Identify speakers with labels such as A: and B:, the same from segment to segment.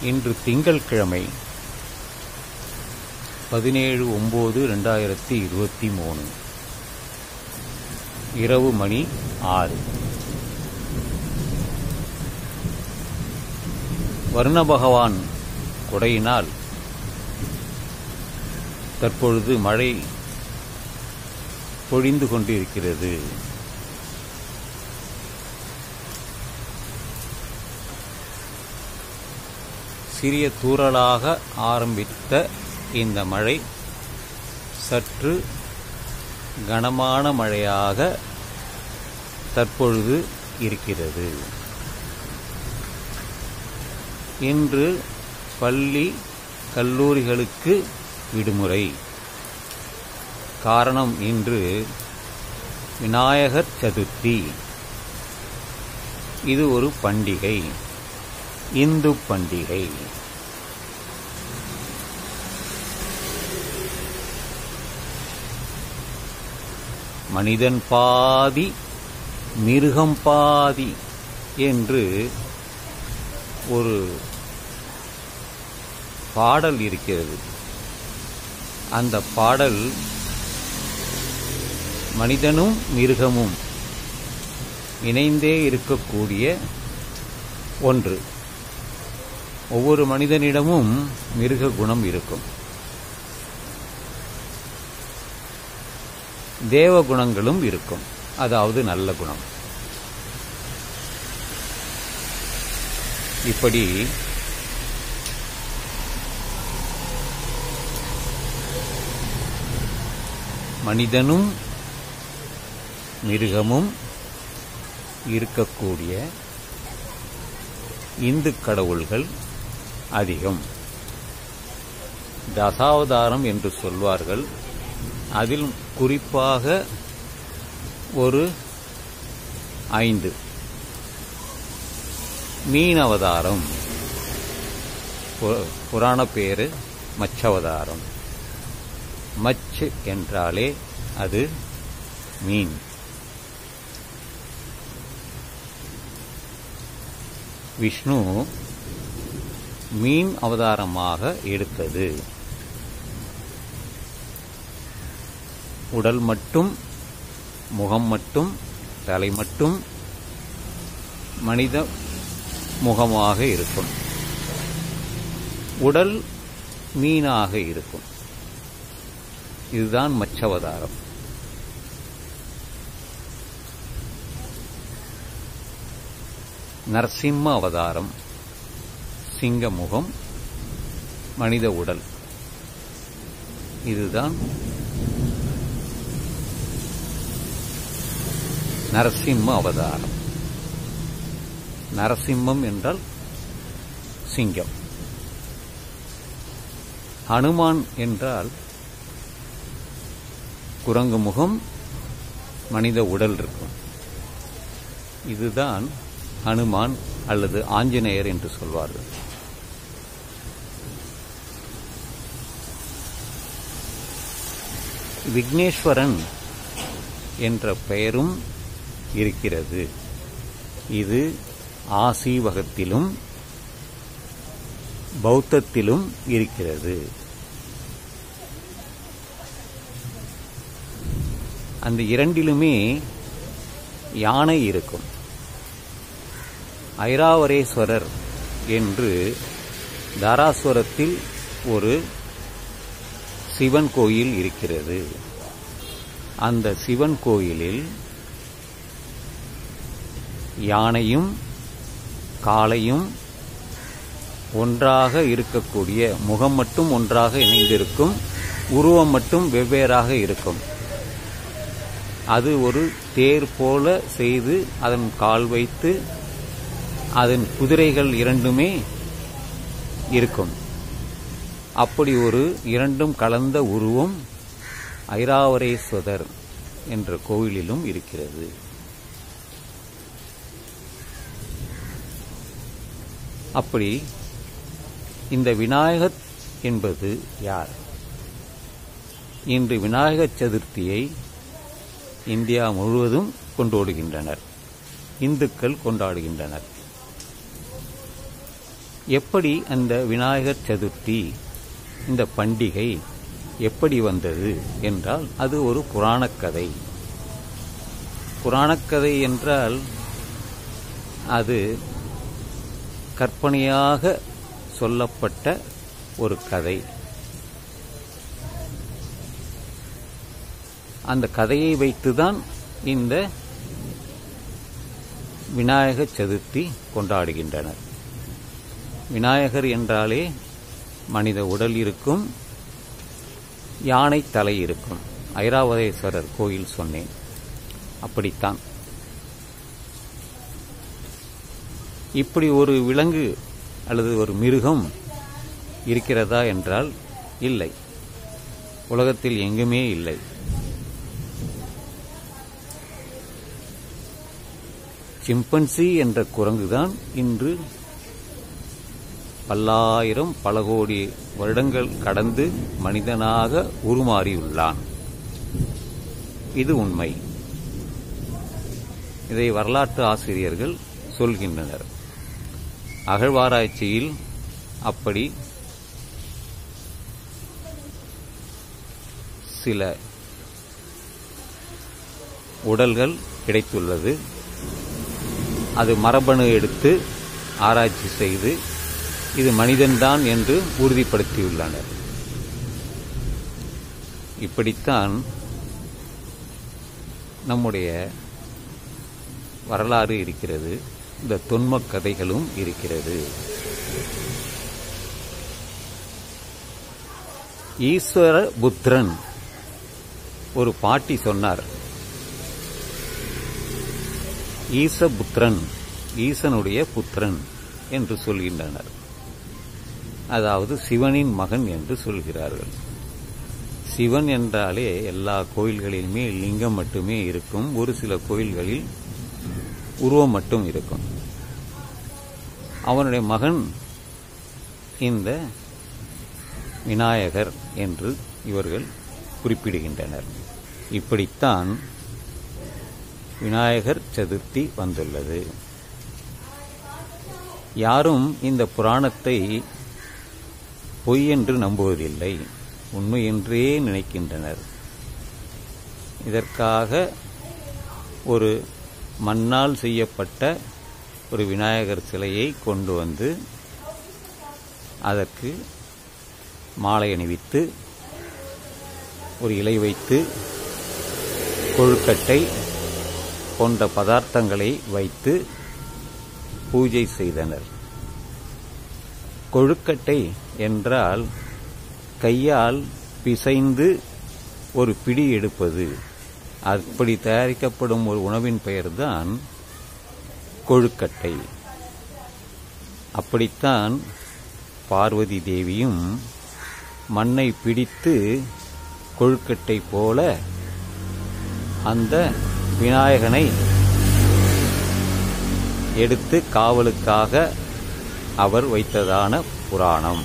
A: இன்று திங்கள்கிழமை பதினேழு ஒம்பது ரெண்டாயிரத்தி இருபத்தி மூணு இரவு மணி ஆறு வருண பகவான் கொடையினால் தற்பொழுது மழை பொழிந்து கொண்டிருக்கிறது சிறிய தூறலாக ஆரம்பித்த இந்த மழை சற்று கனமான மழையாக தற்பொழுது இருக்கிறது இன்று பள்ளி கல்லூரிகளுக்கு விடுமுறை காரணம் இன்று விநாயகர் சதுர்த்தி இது ஒரு பண்டிகை இந்து பண்டிகை மனிதன் பாதி மிருகம் பாதி என்று ஒரு பாடல் இருக்கிறது அந்த பாடல் மனிதனும் மிருகமும் இணைந்தே இருக்கக்கூடிய ஒன்று ஒவ்வொரு மனிதனிடமும் மிருக குணம் இருக்கும் தேவ குணங்களும் இருக்கும் அதாவது நல்ல குணம் இப்படி மனிதனும் மிருகமும் இருக்கக்கூடிய இந்து கடவுள்கள் அதிகம் தசாவதாரம் என்று சொல்வார்கள் அதில் குறிப்பாக ஒரு ஐந்து மீன் அவதாரம் பு- புராண பேரு மச்சவதாரம் மச்சு என்றாலே அது மீன் விஷ்ணு மீன் அவதாரமாக எடுத்தது உடல் மட்டும் முகம் மட்டும் தலை மட்டும் மனித முகமாக இருக்கும் உடல் மீனாக இருக்கும் இதுதான் மச்சவதாரம் நரசிம்ம அவதாரம் சிங்க முகம் மனித உடல் இதுதான் நரசிம்ம அவதாரம் நரசிம்மம் என்றால் சிங்கம் ஹனுமான் என்றால் குரங்கு முகம் மனித உடல் இருக்கும் இதுதான் ஹனுமான் அல்லது ஆஞ்சநேயர் என்று சொல்வார்கள் விக்னேஸ்வரன் என்ற பெயரும் இருக்கிறது இது ஆசீவகத்திலும் பௌத்தத்திலும் இருக்கிறது அந்த இரண்டிலுமே யானை இருக்கும் ஐராவரேஸ்வரர் என்று தாராசுரத்தில் ஒரு சிவன் கோயில் இருக்கிறது அந்த சிவன் கோயிலில் யானையும் காளையும் ஒன்றாக இருக்கக்கூடிய முகம் மட்டும் ஒன்றாக இணைந்திருக்கும் உருவம் மட்டும் வெவ்வேறாக இருக்கும் அது ஒரு தேர் போல செய்து அதன் கால் வைத்து அதன் குதிரைகள் இரண்டுமே இருக்கும் அப்படி ஒரு இரண்டும் கலந்த உருவம் ஐராவரேஸ்வரர் என்ற கோவிலிலும் இருக்கிறது அப்படி இந்த விநாயகர் என்பது யார் இன்று விநாயகர் சதுர்த்தியை இந்தியா முழுவதும் கொண்டாடுகின்றனர் இந்துக்கள் கொண்டாடுகின்றனர் எப்படி அந்த விநாயகர் சதுர்த்தி இந்த பண்டிகை எப்படி வந்தது என்றால் அது ஒரு புராணக்கதை புராணக்கதை என்றால் அது கற்பனையாக சொல்லப்பட்ட ஒரு கதை அந்த கதையை வைத்துதான் இந்த விநாயக சதுர்த்தி கொண்டாடுகின்றனர் விநாயகர் என்றாலே மனித உடல் இருக்கும் யானை தலை இருக்கும் ஐராவதேஸ்வரர் கோயில் சொன்னேன் அப்படித்தான் இப்படி ஒரு விலங்கு அல்லது ஒரு மிருகம் இருக்கிறதா என்றால் இல்லை உலகத்தில் எங்குமே இல்லை சிம்பன்சி என்ற குரங்குதான் இன்று பல்லாயிரம் பல கோடி வருடங்கள் கடந்து மனிதனாக உருமாறியுள்ளான் இது உண்மை இதை வரலாற்று ஆசிரியர்கள் சொல்கின்றனர் அகழ்வாராய்ச்சியில் அப்படி சில உடல்கள் கிடைத்துள்ளது அது மரபணு எடுத்து ஆராய்ச்சி செய்து இது மனிதன்தான் என்று உறுதிப்படுத்தியுள்ளனர் இப்படித்தான் நம்முடைய வரலாறு இருக்கிறது இந்த தொன்மக் கதைகளும் இருக்கிறது ஈஸ்வர புத்திரன் ஒரு பாட்டி சொன்னார் ஈசபுத்திரன் ஈசனுடைய புத்திரன் என்று சொல்கின்றனர் அதாவது சிவனின் மகன் என்று சொல்கிறார்கள் சிவன் என்றாலே எல்லா கோயில்களிலுமே லிங்கம் மட்டுமே இருக்கும் ஒரு சில கோயில்களில் உருவம் மட்டும் இருக்கும் அவனுடைய மகன் இந்த விநாயகர் என்று இவர்கள் குறிப்பிடுகின்றனர் இப்படித்தான் விநாயகர் சதுர்த்தி வந்துள்ளது யாரும் இந்த புராணத்தை பொய் என்று நம்புவதில்லை உண்மை என்றே நினைக்கின்றனர் இதற்காக ஒரு மண்ணால் செய்யப்பட்ட ஒரு விநாயகர் சிலையை கொண்டு வந்து அதற்கு மாலை அணிவித்து ஒரு இலை வைத்து கொழுக்கட்டை போன்ற பதார்த்தங்களை வைத்து பூஜை செய்தனர் கொழுக்கட்டை என்றால் கையால் பிசைந்து ஒரு பிடி எடுப்பது அப்படி தயாரிக்கப்படும் ஒரு உணவின் பெயர்தான் கொழுக்கட்டை அப்படித்தான் பார்வதி தேவியும் மண்ணை பிடித்து கொழுக்கட்டை போல அந்த விநாயகனை எடுத்து காவலுக்காக அவர் வைத்ததான புராணம்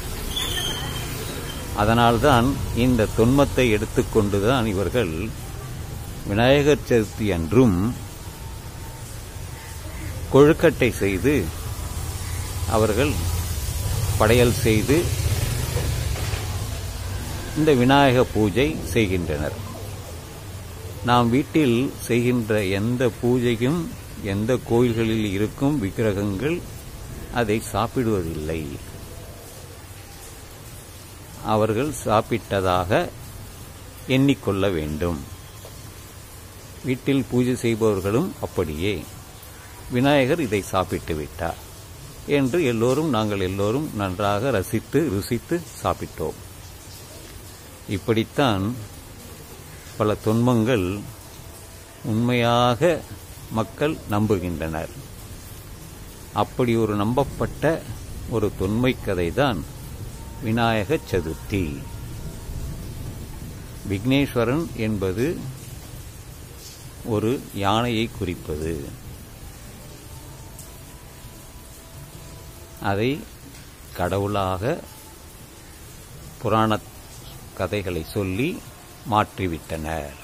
A: அதனால்தான் இந்த தொன்மத்தை எடுத்துக்கொண்டுதான் இவர்கள் விநாயகர் சதுர்த்தி அன்றும் கொழுக்கட்டை செய்து அவர்கள் படையல் செய்து இந்த விநாயக பூஜை செய்கின்றனர் நாம் வீட்டில் செய்கின்ற எந்த பூஜையும் எந்த கோயில்களில் இருக்கும் விக்கிரகங்கள் அதை சாப்பிடுவதில்லை அவர்கள் சாப்பிட்டதாக எண்ணிக்கொள்ள வேண்டும் வீட்டில் பூஜை செய்பவர்களும் அப்படியே விநாயகர் இதை சாப்பிட்டு விட்டார் என்று எல்லோரும் நாங்கள் எல்லோரும் நன்றாக ரசித்து ருசித்து சாப்பிட்டோம் இப்படித்தான் பல துன்பங்கள் உண்மையாக மக்கள் நம்புகின்றனர் அப்படி ஒரு நம்பப்பட்ட ஒரு தொன்மை கதைதான் விநாயக சதுர்த்தி விக்னேஸ்வரன் என்பது ஒரு யானையை குறிப்பது அதை கடவுளாக புராண கதைகளை சொல்லி மாற்றிவிட்டனர்